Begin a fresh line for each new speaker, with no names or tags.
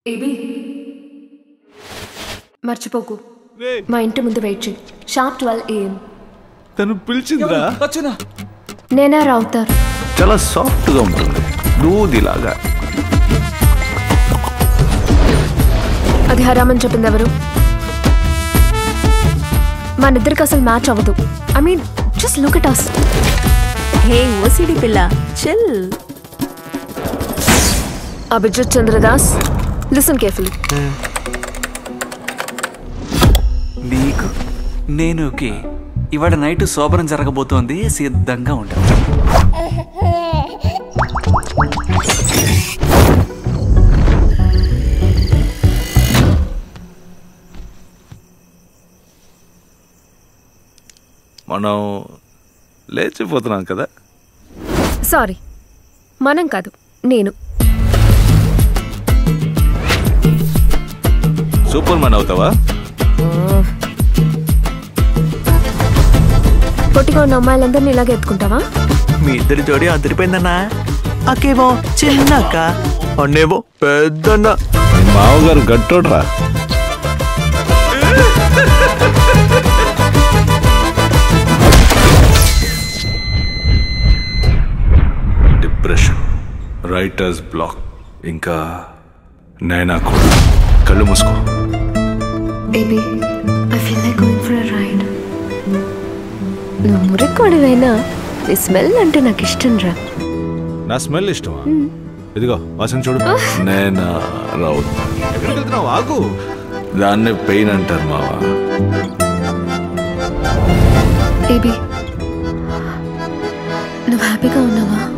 AB మర్చిపోకు
రే
మా ఇంటి ముందు వెయిట్ చేయి షార్ప్ ట్వెల్వ్ ఏఎం
తను పిలిచిందిరా
వచ్చునా
నేనా రావుతారు
చాలా సాఫ్ట్ గా ఉంటుంది దూదిలాగా
అది హరామని చెప్పింది ఎవరు మన ఇద్దరికి అసలు మ్యాచ్ అవ్వదు I mean just look at us
hey OCD పిల్ల chill
Abhijit Chandradas listen carefully
నీకు నేను ఓకే ఇవాళ నైట్ శోభనం జరగబోతోంది సిద్ధంగా ఉంటాను
మనం లేచిపోతున్నాం కదా
సారీ మనం కాదు నేను
సూపర్ మ్యాన్ అవుతావా
పొట్టిగా ఉన్న అమ్మాయిలందరినీ ఇలాగే ఎత్తుకుంటావా
మీ ఇద్దరి జోడి అదిరిపోయిందన్నా అక్కేమో చిన్న అక్క అన్నేమో పెద్దన్న
మీ మామగారు గట్టోడ్రా డిప్రెషన్ రైటర్స్ బ్లాక్ ఇంకా నైనా కూడా కళ్ళు మూసుకో
baby I feel like going for ride నువ్వు మురికోడివైనా నీ స్మెల్ అంటే నాకు ఇష్టం రా
నా స్మెల్ ఇష్టమా ఇదిగో వాసన చూడు నేనా రావు ఎక్కడికి వెళ్తున్నావు ఆగు దాన్నే పెయిన్ అంటారు మావా
బేబీ నువ్వు హ్యాపీగా ఉన్నావా